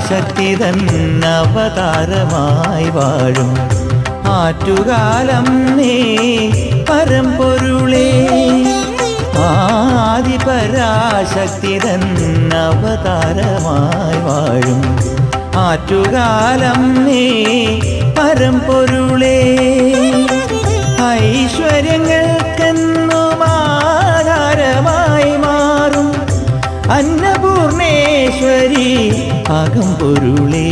പരാശക്തി തൻ അവതാരമായി വാഴും ആറ്റുകാലം നീ പരമ്പൊരുളേ ആദിപരാശക്തി തൻ അവതാരമായി വാഴും ആറ്റുകാലം നീ പരമ്പൊരുളേ ഐശ്വര്യങ്ങൾക്കെന്നും ആധാരമായി മാറും അന്നപൂർണേശ്വരി അകമ്പൊരുളേ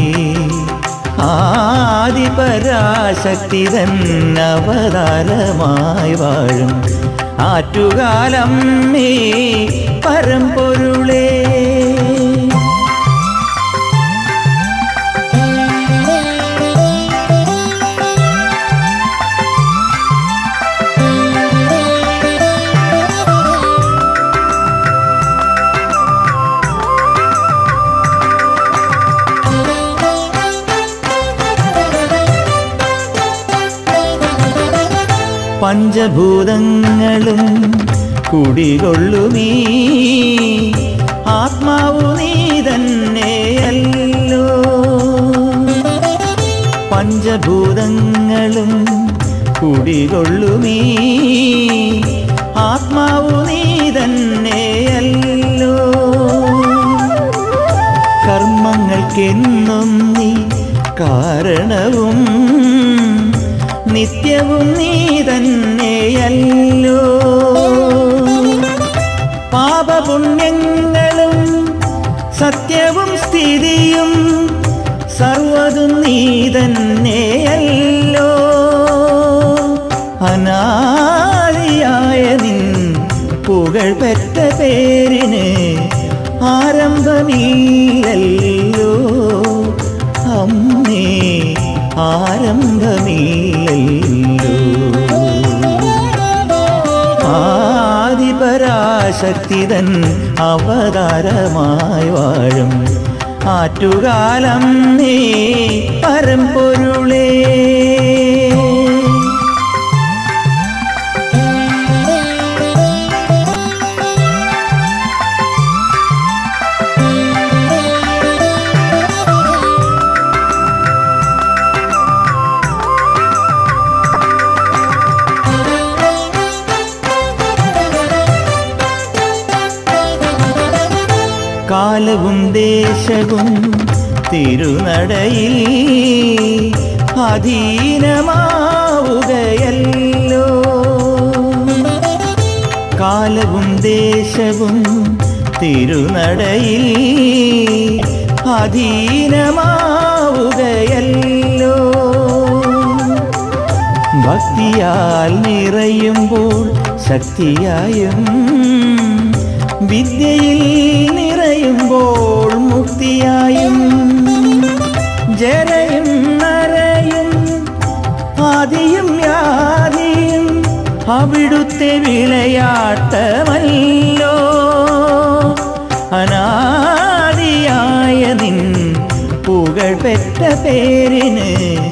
ആദിപരാശക്തി തൻ അവതാരമായി വാഴും ആറ്റുകാലം നീ പരമ്പൊരുളേ പഞ്ചഭൂതങ്ങളും കുടികൊള്ളുമീ ആത്മാവു നീ തന്നെയല്ലോ പഞ്ചഭൂതങ്ങളും കുടികൊള്ളുമീ ആത്മാവു നീ തന്നെയല്ലോ കർമ്മങ്ങൾക്കെന്നും നീ കാരണവും നിത്യവും നീ തന്നെയല്ലോ പാപപുണ്യങ്ങളും സത്യവും സ്ഥിതിയും സർവതും നീ തന്നെയല്ലോ അനാദിയായ നിൻ പുകഴ് പെറ്റ പേരിന് ആരംഭമില്ലല്ലോ അമ്മേ ആരംഭമില്ലല്ലോ ആദിപരാശക്തി തൻ അവതാരമായി വാഴും ആറ്റുകാലം നീ പരമ്പൊരുളേ കാലവും ദേശവും തിരുനടയിൽ അധീനമാവുകയല്ലോ കാലവും ദേശവും തിരുനടയിൽ അധീനമാവുകയല്ലോ ഭക്തിയാൽ നിറയുമ്പോൾ ശക്തിയായും വിദ്യയിൽ നിറയുമ്പോൾ മുക്തിയായും ജരയും നരയും ആദിയും യാതിയും അവിടുത്തെ വിളയാട്ടമല്ലോ അനാദിയായ നിൻ പുകഴ് പെറ്റ പേരിന്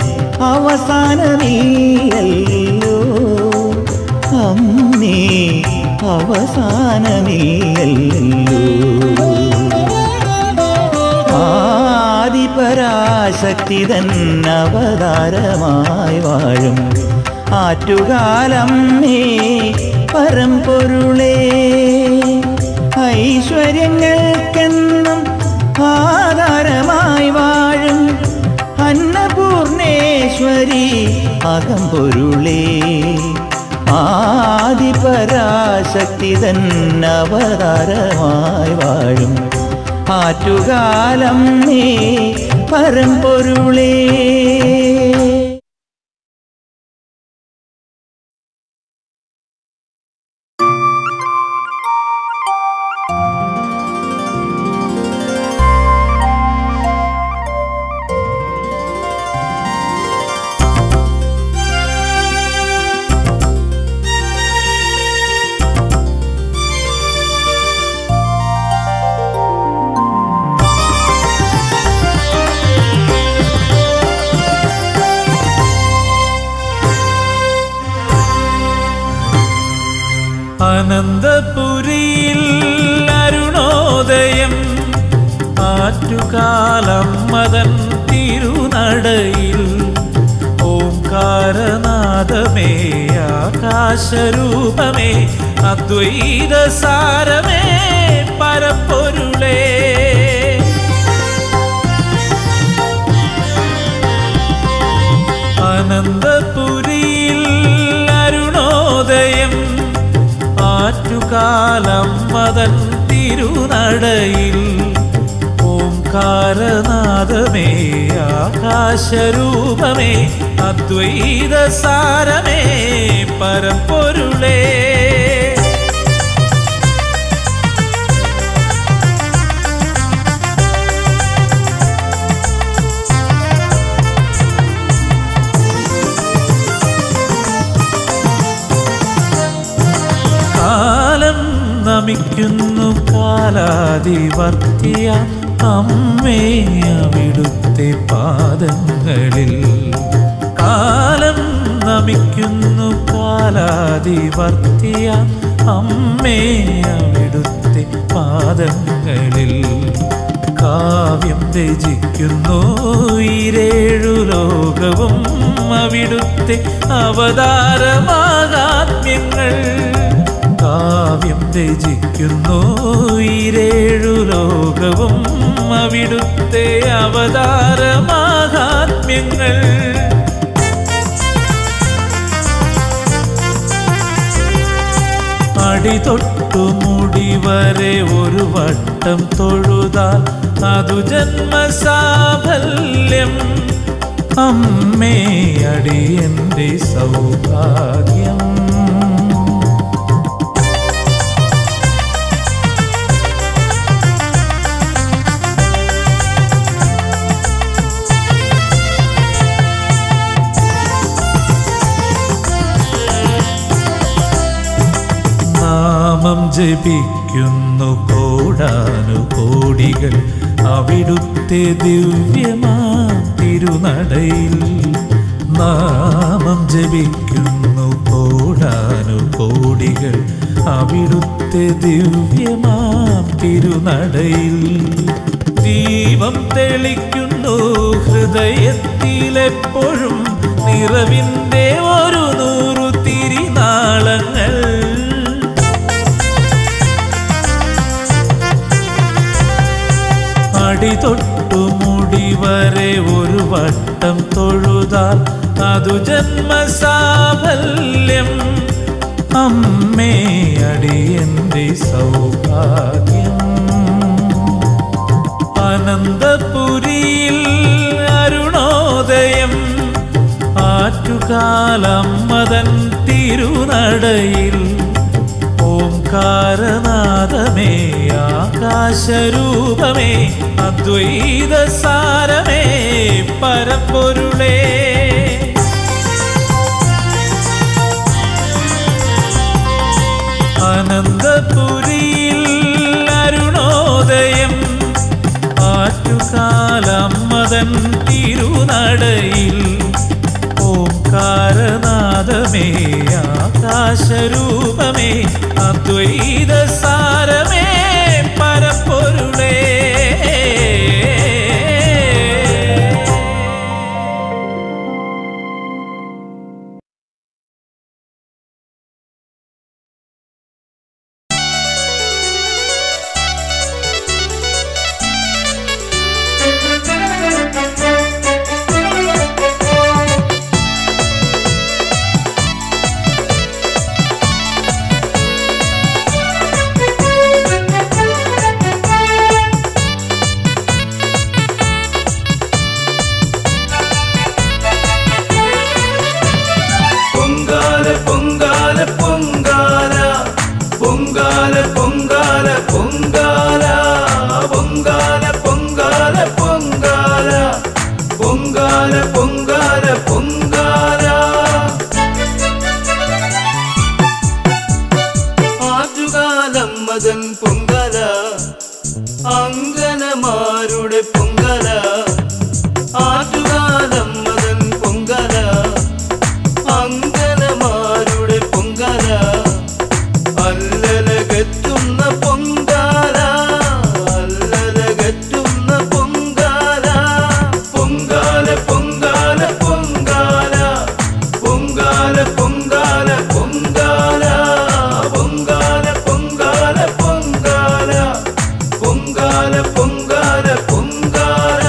അവസാനമില്ലല്ലോ അമ്മേ അവസാനമില്ലല്ലോ ആദിപരാശക്തി തൻ അവതാരമായി വാഴും ആറ്റുകാലം നീ പരമ്പൊരുളേ ഐശ്വര്യങ്ങൾക്കെന്നും ആധാരമായി വാഴും അന്നപൂർണേശ്വരി അകമ്പൊരുളേ ആദിപരാശക്തി തൻ അവതാരമായി വാഴും ആറ്റുകാലം നീ പരമ്പൊരുളേ അനന്തപുരിയിൽ അരുണോദയം ആറ്റുകാലം മതൻ തിരുനടയിൽ ഓംകാരനാദമേ ആകാശരൂപമേ അദ്വൈത സാരമേ പരപ്പൊരുളേ അനന്തപുരിയിൽ അരുണോദയം ആറ്റുകാലം മതൻ തിരുനടയിൽ ഓംകാരനാദമേ ആകാശരൂപമേ അദ്വൈത സാരമേ പരപ്പൊരുളേ കാലം നമിക്കുന്നു കാലാതിവർത്തിയ അമ്മേ അവിടുത്തെ പാദങ്ങളിൽ കാലം നമിക്കുന്നു കാലാതിവർത്തിയ അമ്മേ അവിടുത്തെ പാദങ്ങളിൽ കാവ്യം രചിക്കുന്നു ഈരേഴു ലോകവും അവിടുത്തെ അവതാരമാകാത്മ്യങ്ങൾ കാവ്യം രചിക്കുന്നു ഈരേഴു ലോകവും അവിടുത്തെ അവതാരമാഹാത്മ്യങ്ങൾ അടിതൊട്ടു മുടി വരെ ഒരു വട്ടം തൊഴുതാൽ അതു ജന്മസാഫല്യം അമ്മേ അടിയന്റെ സൗഭാഗ്യം നാമം ജപിക്കുന്നു കോടാനു കോടികൾ അവിടുത്തെ ദിവ്യമാ തിരുനടയിൽ നാമം ജപിക്കുന്നു കോടാനു കോടികൾ അവിടുത്തെ ദിവ്യമാം തിരുനടയിൽ ദീപം തെളിക്കുന്നു ഹൃദയത്തിലെപ്പോഴും നിറവിൻ്റെ ഒരു നൂറു തിരിനാളങ്ങൾ അടിതൊട്ടു മുടി വരെ ഒരു വട്ടം തൊഴുതാൽ അതു ജന്മസാഫല്യം അമ്മേ അടിയന്റെ സൗഭാഗ്യം അനന്തപുരിയിൽ അരുണോദയം ആറ്റുകാലം മതൻ തിരുനടയിൽ ഓംകാരനാദമേ ആകാശരൂപമേ അദ്വൈത സാരമേ പരപ്പൊരുളേ അനന്തപുരിയിൽ അരുണോദയം ആറ്റുകാലം മതൻ തിരുനടയിൽ ഓംകാരനാദമേ ആകാശരൂപമേ അദ്വൈത സാരമേ പരപ്പൊരുളേ പൊങ്കാല പൊങ്കാല പൊങ്കാല പൊങ്കാല പൊങ്കാല പൊങ്കാല പൊങ്കാല പൊങ്കാല പൊങ്കാല പൊങ്കാല പൊങ്കാല പൊങ്കാല ആറ്റുകാലം മതൻ പൊങ്കാല അങ്കനമാരുടെ പൊങ്കാല ആറ്റുകാലം മതൻ പൊങ്കാല അങ്കനമാരുടെ പൊങ്കാല അല്ലലകറ്റുന്ന പൊങ്കാല അല്ലലകറ്റുന്ന പൊങ്കാല പൊങ്കാല പൊങ്കാല പൊങ്കാല പൊങ്കാല പൊങ്കാല പൊങ്കാല പൊങ്കാല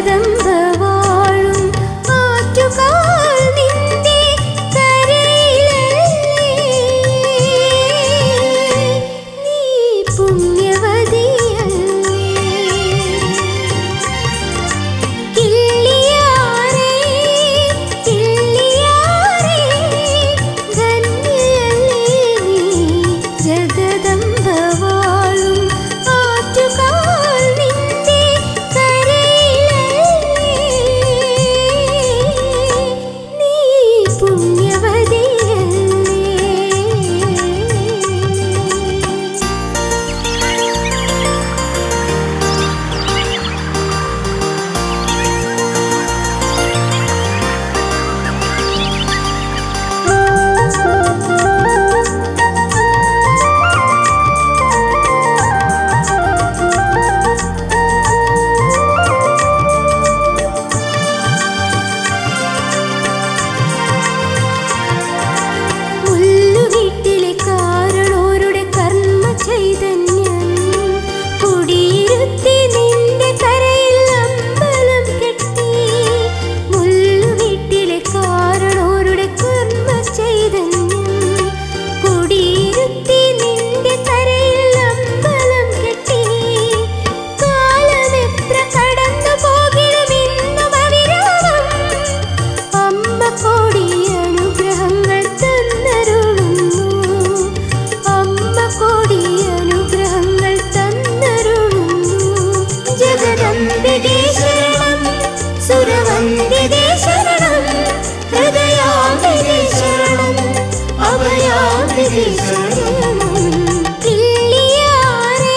ജഗദംബ വാഴും ആറ്റുകാൽ നിന്റെ കരയിലല്ലേ നീ പുണ്യവതിയല്ലേ കിള്ളിയാരേ കിള്ളിയാരേ ധന്യയല്ലേ നീ ജഗദംബ വാഴും ആറ്റുകാൽ നിന്റെ കരയിലല്ലേ നീ പുണ്യവതിയല്ലേ മുല്ലുവീട്ടിലെ കാരണോരുടെ കർമ്മ ചൈതന്യം കുടിയിരുത്തി നിന്റെ കരയിൽ അമ്പലം കെട്ടി മുല്ലുവീട്ടിലെ കാരണോരുടെ കർമ്മ ചൈതന്യം കുടിയിരുത്തി നിന്റെ കരയിൽ അമ്പലം കെട്ടി കാലമെത്ര കടന്നു പോകിലും ഇന്നും അവിരാമം അമ്മ കോടി അനുഗ്രഹങ്ങൾ തന്നരുളുന്നു അമ്മ കോടി അനുഗ്രഹങ്ങൾ തന്നരുളുന്നു ജഗദംബികേ ശരണം സുരവന്ദികേ ശരണം ഹൃദയാംബികേ ശരണം അഭയാംബികേ ശരണം കിള്ളിയാരേ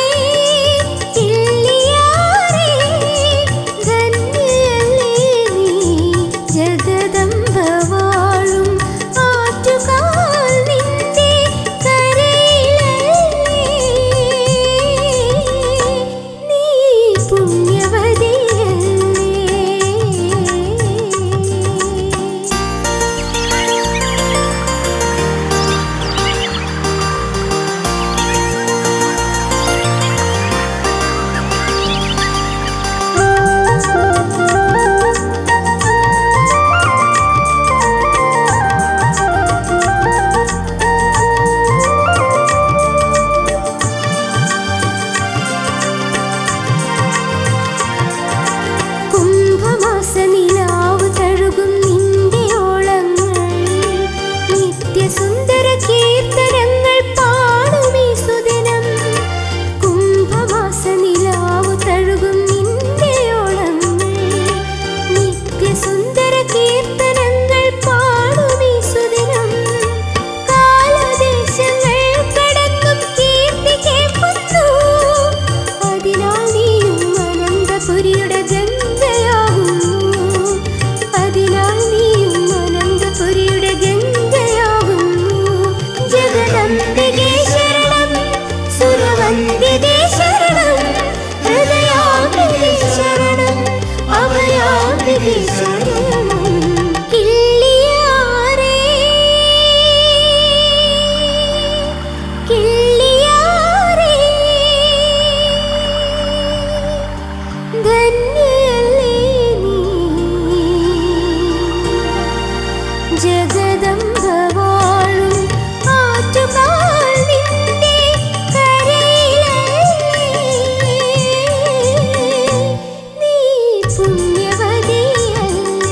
കിള്ളിയാരേ ധന്യയല്ലേ നീ ജഗദംബ വാഴും ആറ്റുകാൽ നിന്റെ കരയിലല്ലേ നീ പുണ്യവതിയല്ലേ കുംഭമാസ നിലാവ് തഴുകും നിന്റെ ഓളങ്ങൾ നിത്യസുന്ദര കീർത്തനങ്ങൾ പാടുമീ സുദിനം കുംഭമാസ നിലാവ് തഴുകും നിന്റെ ഓളങ്ങൾ നിത്യസുന്ദര കീർത്തനങ്ങൾ പാടുമീ സുദിനം കാലദേശങ്ങൾ കടന്നും കീർത്തി കേൾക്കുന്നു അതിനാൽ നീയും അനന്തപുരിയുടെ ഗംഗയാകുന്നു അതിനാൽ നീയും അനന്തപുരിയുടെ ഗംഗയാകുന്നു ജഗദംബികേ ശരണം സുരവന്ദികേ ശരണം ഹൃദയാംബികേ ശരണം അഭയാംബികേ ശരണം കിള്ളിയാരേ കിള്ളിയാരേ ധന്യയല്ലേ നീ ജഗദംബ വാഴും ആറ്റുകാൽ നിന്റെ കരയിലല്ലേ നീ പുണ്യവതിയല്ലേ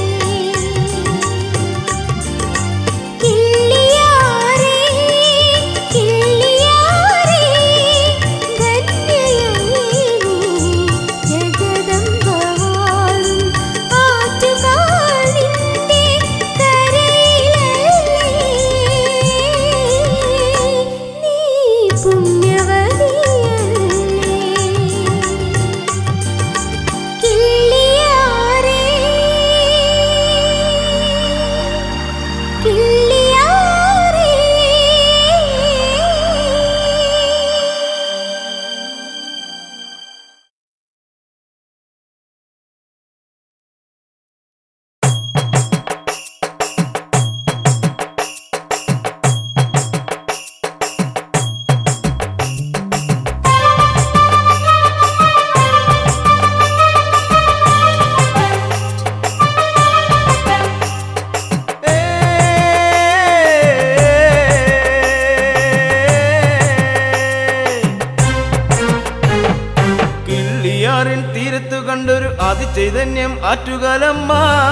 ആദിചൈതന്യം ആറ്റുകാലമ്മ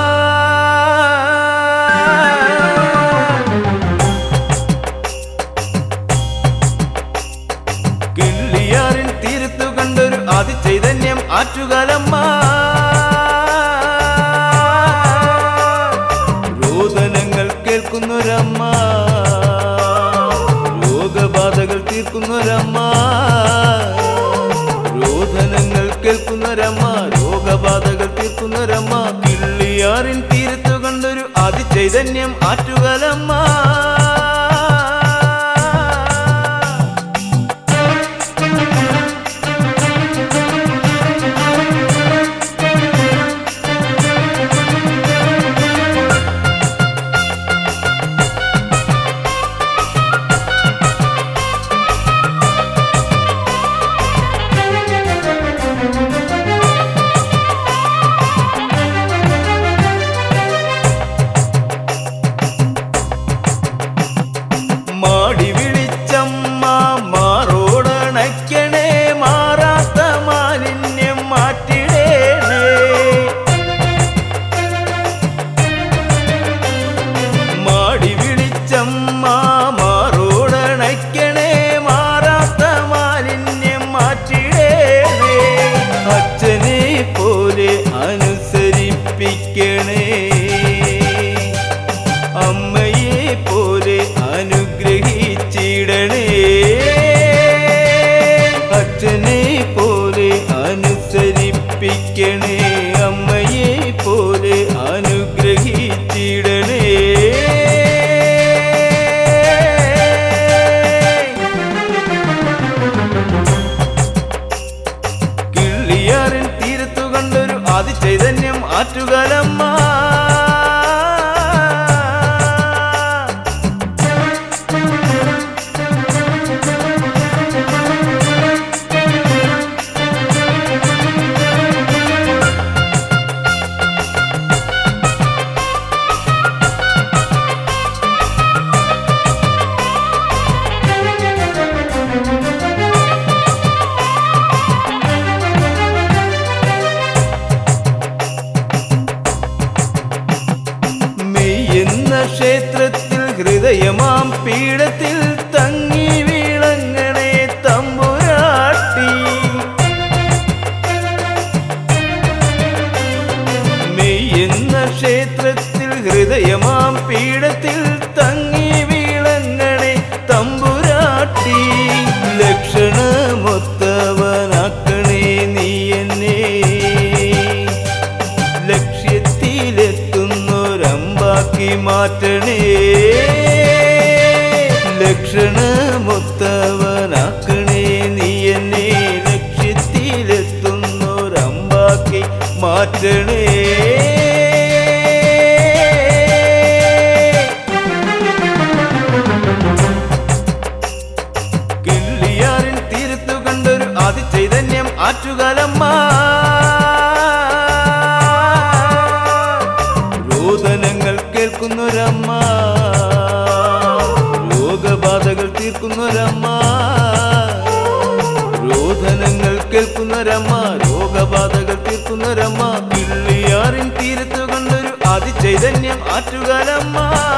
കിള്ളിയാറിൻ തീരത്തു കണ്ടൊരു ആദിചൈതന്യം ആറ്റുകാലമ്മ രോദനങ്ങൾ കേൾക്കുന്നൊരമ്മ രോഗബാധകൾ തീർക്കുന്നൊരമ്മ രോദനങ്ങൾ കേൾക്കുന്നൊരമ്മ രോഗബാധകൾ തീർക്കുന്നൊരമ്മ കിള്ളിയാറിൻ തീരത്തു കണ്ടൊരു ആദിചൈതന്യം ആറ്റുകാലമ്മ മാടി വിളിച്ചമ്മ മാറോടണയ്ക്കണേ മാറാത്ത മാലിന്യം മാറ്റിടേണേ മാടി വിളിച്ചമ്മ മാറോടണയ്ക്കണേ മാറാത്ത മാലിന്യം മാറ്റിടേണേ അച്ഛനെ പോലെ അനുസരിപ്പിക്കണേ അമ്മയെ പോലെ അനുഗ്രഹിച്ചിടണേ അച്ഛനെ പോലെ അനുസരിപ്പിക്കണേ അമ്മയെ പോലെ അനുഗ്രഹിച്ചിടണേ കിള്ളിയാറിൻ തീരത്തു കണ്ടൊരു ആദിചൈതന്യം ആറ്റുകാലമ്മ മെയ്യുന്ന ക്ഷേത്രത്തിൽ ഹൃദയമാം പീഠത്തിൽ തങ്ങി വീളങ്ങണേ തമ്പുരാട്ടി മെയ്യുന്ന ക്ഷേത്രത്തിൽ ഹൃദയമാം പീഠത്തിൽ തങ്ങി വീളങ്ങണേ തമ്പുരാട്ടി ലക്ഷണമൊത്തവനാക്കണേ നീ എന്നെ ലക്ഷ്യത്തിലെത്തുന്നൊരമ്പാക്കി മാറ്റണേ ലക്ഷണമൊത്തവനാക്കണേ നീ എന്നെ ലക്ഷ്യത്തിലെത്തുന്നൊരമ്പാക്കി മാറ്റണേ കിള്ളിയാറിൻ തീരത്തു കണ്ടൊരു ആദിചൈതന്യം ആറ്റുകാലമ്മ രോദനങ്ങൾ കേൾക്കുന്നൊരമ്മ രോഗബാധകൾ തീർക്കുന്നൊരമ്മ രോദനങ്ങൾ കേൾക്കുന്നൊരമ്മ രോഗബാധകൾ തീർക്കുന്നൊരമ്മ കിള്ളിയാറിൻ തീരത്തു കണ്ടൊരു ആദിചൈതന്യം ആറ്റുകാലമ്മ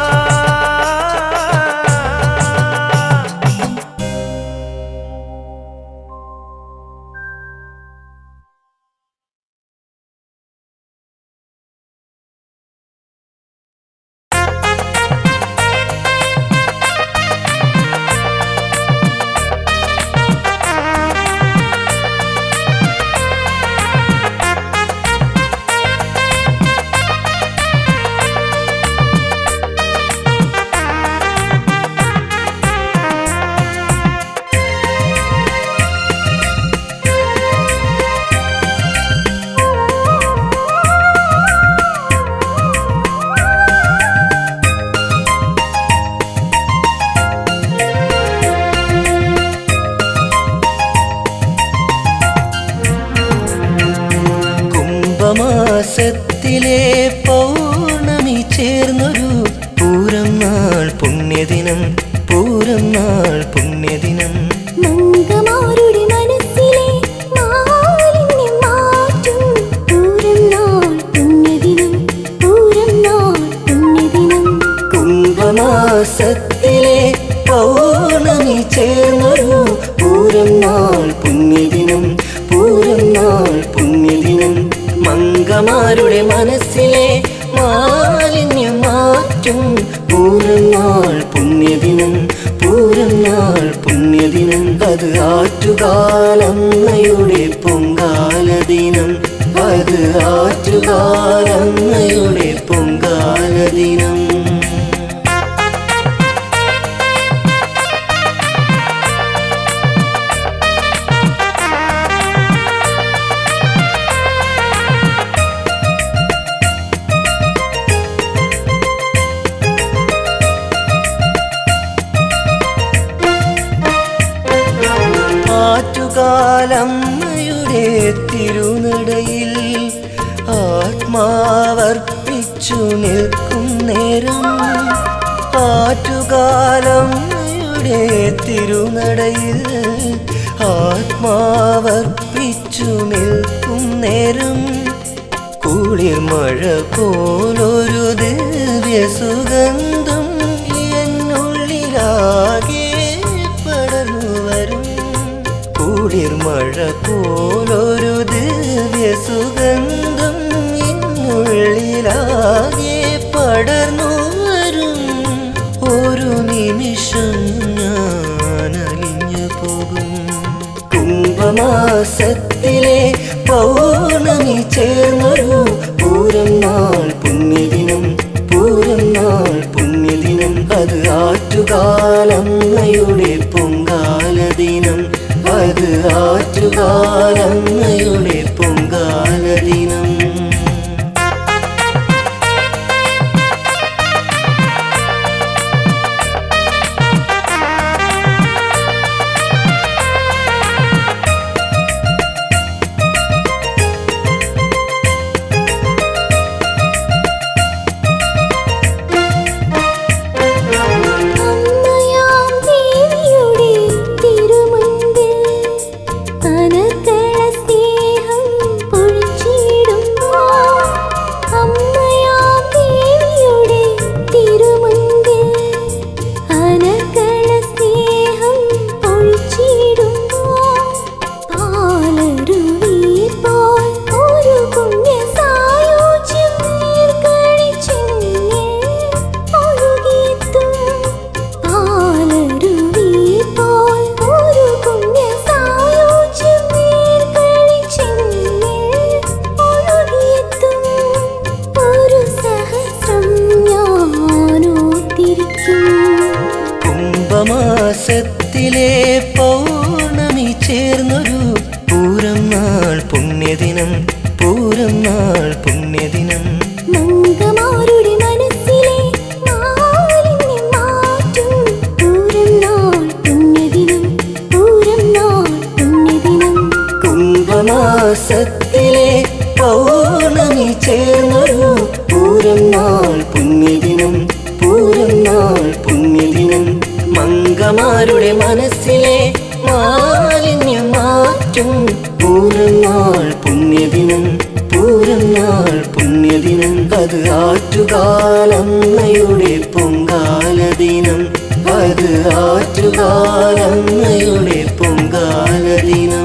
കുംഭമാസത്തിലെ പൗർണമി ചേർന്നൊരു പൂരം നാൾ പുണ്യദിനം പൂരം നാൾ പുണ്യദിനം മംഗമാരുടെ മനസ്സിലെ മാലിന്യം മാറ്റും പൂരം മാറ്റും പൂരം നാൾ പുണ്യദിനം പൂരം നാൾ പുണ്യദിനം അത് ആറ്റുകാലമ്മയുടെ പൊങ്കാല ദിനം അത് ആറ്റുകാലമ്മയുടെ പൊങ്കാല ദിനം ആറ്റുകാലമ്മയുടെ തിരുനടയിൽ ആത്മാവർപ്പിച്ചു നിൽക്കും നേരം ആറ്റുകാലമ്മയുടെ തിരുനടയിൽ ആത്മാവർപ്പിച്ചു നിൽക്കും നേരം കുളിർ മഴ പോലൊരു ദിവ്യ സുഗന്ധം എന്നുള്ളിലാകെ പടർന്നു വരും കുളിർ മഴ പോലൊരു ദിവ്യ സുഗന്ധം എന്നുള്ളിലാകെ പടർന്നു വരും ഒരു നിമിഷം ഞാൻ അലിഞ്ഞു പോകും കുംഭമാസത്തിലെ പൗർണമി ചേർന്നൊരു പൂരം നാൾ പുണ്യദിനം പൂരം നാൾ പുണ്യദിനം അത് ആറ്റുകാലമ്മയുടെ പൊങ്കാല ദിനം അത് ആറ്റുകാലമ്മയുടെ പൊങ്കാല ദിനം അമ്മയാം ദേവിയുടെ തിരുമുൻപിൽ അനർക്കള സ്നേഹം പൊഴിച്ചിടുമ്പോൾ അമ്മയാം ദേവിയുടെ തിരുമുൻപിൽ അനർക്കള സ്നേഹം പൊഴിച്ചിടുമ്പോൾ പാലരുവി പോൽ ഒരു പുണ്യ സായോജ്യം നീർക്കഴിച്ചെന്നിൽ ഒഴുകിയെത്തും പാലരുവി പോൽ ഒരു പുണ്യ സായോജ്യം നീർക്കഴിച്ചെന്നിൽ ഒഴുകിയെത്തും ഒരു സഹസ്രം ഞാനോത്തിരിക്കും കുംഭമാസത്തിലെ പൗർണമി ചേർന്നൊരു പൂരം നാൾ പുണ്യദിനം പൂരം നാൾ പുണ്യദിനം മംഗമാരുടെ മനസ്സിലെ മാലിന്യം മാറ്റും പൂരം നാൾ പുണ്യദിനം പൂരം നാൾ പുണ്യദിനം കുംഭമാസത്തിലെ പൗർണമി ചേർന്നൊരു പൂരം നാൾ പുണ്യദിനം പൂരം നാൾ പുണ്യദിനം മംഗമാരുടെ മനസ്സിലെ മാലിന്യം മാറ്റും പൂരം നാൾ പുണ്യദിനം പൂരം നാൾ പുണ്യദിനം അത് ആറ്റുകാലമ്മയുടെ പൊങ്കാല ദിനം അത് ആറ്റുകാലമ്മയുടെ പൊങ്കാല ദിനം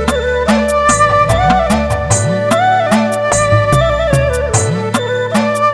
ആ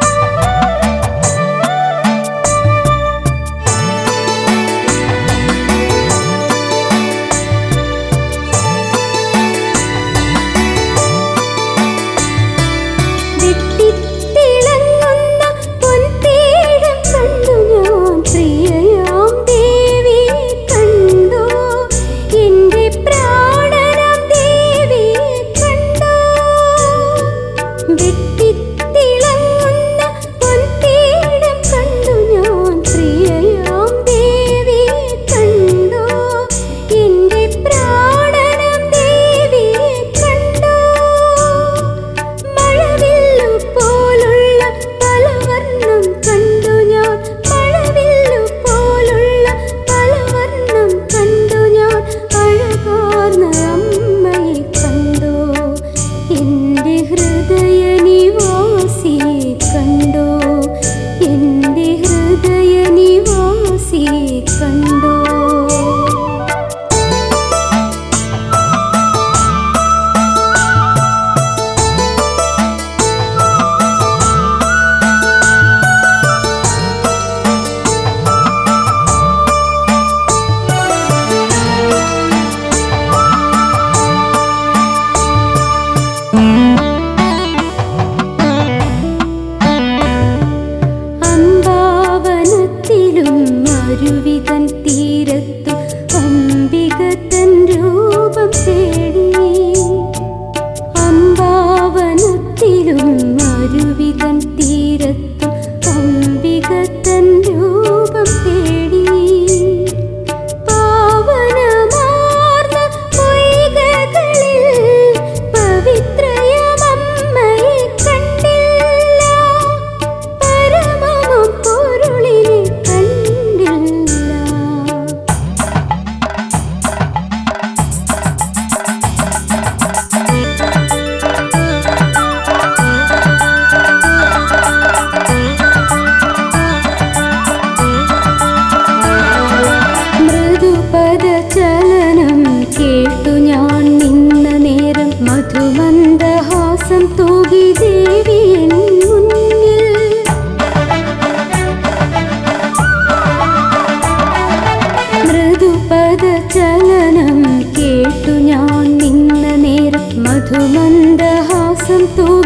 ശ്വാസം തൂ